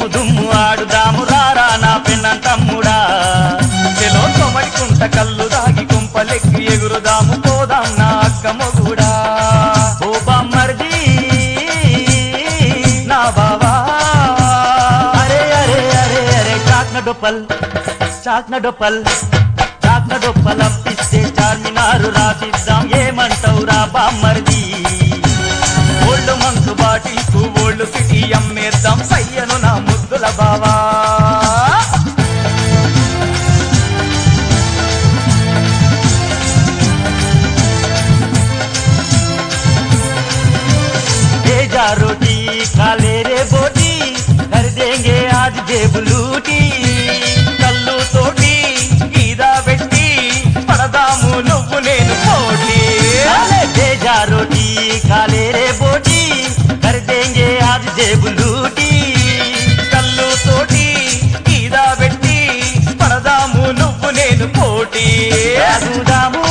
దుమ్ము దుమ్ము ఆడుదాము రారా నా పిన్న తమ్ముడా చెలో తొమడికుంట కళ్ళు దాగి కుంపలెక్కి ఎగురుదాము పోదాం నా అక్క మొగుడా ఓ బామ్మర్ది నా బావా అరే అరే అరే అరే చాక్న డొప్పల్ చాక్న డొప్పల్ చాక్న డొప్పల్ అప్పిస్తే చార్మినారు రాసిద్దాం ఏమంటావురా బామ్మర్ది ఓల్డ్ మంకు బాటిల్కు ఓల్డ్ సిటీ అమ్మేద్దాం సయ్యను నా ముద్దుల బావా भेजा रोटी खा ले रे बोटी कर देंगे आज जेब लूटी కళ్ళు తోటి గీదా పెట్టి పడదాము నువ్వు నేను పోటీ भेजा रोटी खा ले रे बोटी कर देंगे आज जेब लूटी కళ్ళు తోటి గీదా పెట్టి పడదాము నువ్వు నేను పోటీ ఊగుదాము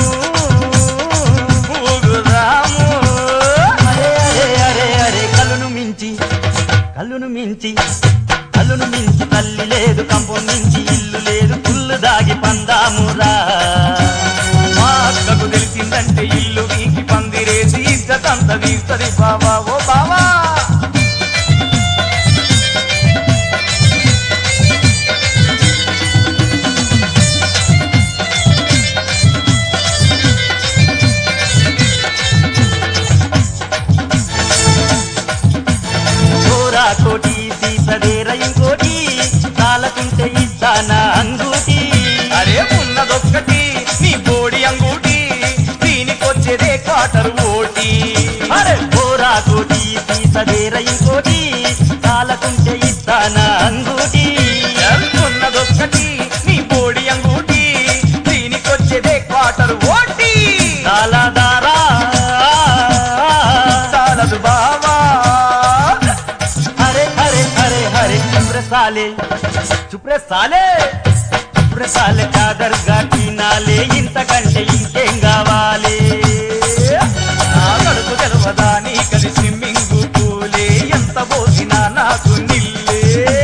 ఊగుదాము అరే అరే అరే అరే కళ్ళును మించి కళ్ళును మించి కళ్ళును మించి తల్లి లేదు కంపం మించి ఇల్లు లేదు పుల్లు దాగి పందామురా మా అక్కకు తెలిసిందంటే ఇల్లు వీకి పందిరేసి ఇద్దతంత తీస్తది బావా ఓ బావా చోరా కోటి తీసదేర ఇంకోటి తాళకుంటే ఇస్తానా అంగూటి అరే ఉన్నదొక్కటి నీ బోడి అంగూటి దీనికొచ్చేదే క్వార్టర్ ఓటి అరే చోరా కోటి తీసదేర ఇంకోటి తాళకుంటే ఇస్తానా అంగూటి ఉన్నదొక్కటి నీ బోడి అంగూటి దీనికొచ్చేదే క్వార్టర్ ఓటి తాళదారా చాలదు బావా అరే అరే అరే అరే చుప్రే సాలే చుప్రే సాలే చుప్రే సాలే చాదర్గా తినాలే ఇంతకంటే ఇంకేం కావాలి నా కడుపు తెలవదా నీ కది స్విమ్మింగ్ పూలే ఎంత పోసినా నాకు నిల్లే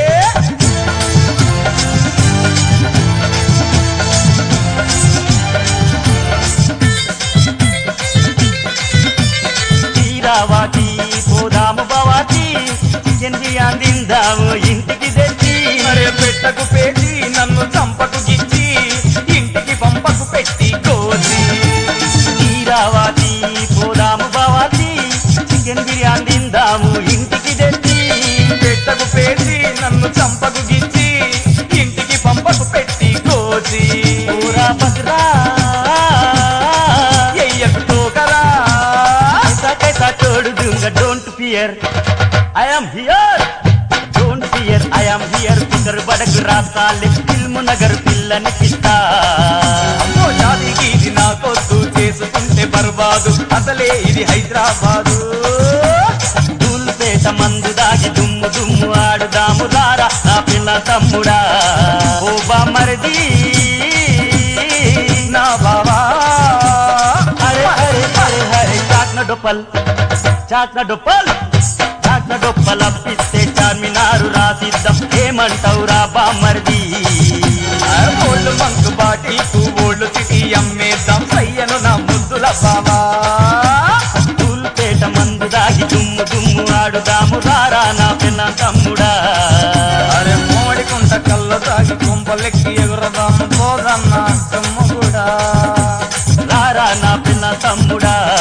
తీరావాటి పోదాము బావాటి చికెన్ బిర్యానీ తిందాము ఇంటికి తెచ్చి మరే పెట్టకు పేచి నన్ను చంపకు గిచ్చి ఇంటికి పంపకు పెట్టి కోసి తీరావాటి పోదాము బావాటి చికెన్ బిర్యానీ తిందాము ఇంటికి తెచ్చి పెట్టకు పేచి నన్ను చంపకు గిచ్చి ఇంటికి పంపకు పెట్టి కోసి ఊరా బద్రా ఎయ్యకు టోకరా ऐसा कैसा छोड़ दूंगा don't fear I am here don't fear I am here फिकर बड़क రాసాలే ఫిల్మ్ నగర్ పిల్లనికిస్తా అమ్మో జాతికి ఇది నాకొద్దు చేసుకుంటే బర్బాదు అసలే ఇది హైదరాబాదు దూల్పేట మందు దాగి దుమ్ము దుమ్ము ఆడుదాము రారా నా పిల్ల తమ్ముడా ఓ బామర్ది నా బావా అరే అరే అరే అరే చాక్న డొప్పల్ చాక్న డొప్పల్ చాక్న డొప్పల్ అప్పిస్తే చార్మినారు రాసిద్దాం ఏమంటావురా బామ్మర్ది ఓళ్ళు మంకు బాటిల్కు ఓళ్ళు సిటీ అమ్మేద్దాం సయ్యను నా ముద్దుల బావా తూల్పేట మందు దాగి దుమ్ము దుమ్ము ఆడుదాము రారా నా పిన్న తమ్ముడా అరే మోడికుంట కళ్ళ తాగి కుంపలెక్కి ఎగురదాం పోదన్నా తమ్ము కూడా రారా నా పిన్న తమ్ముడా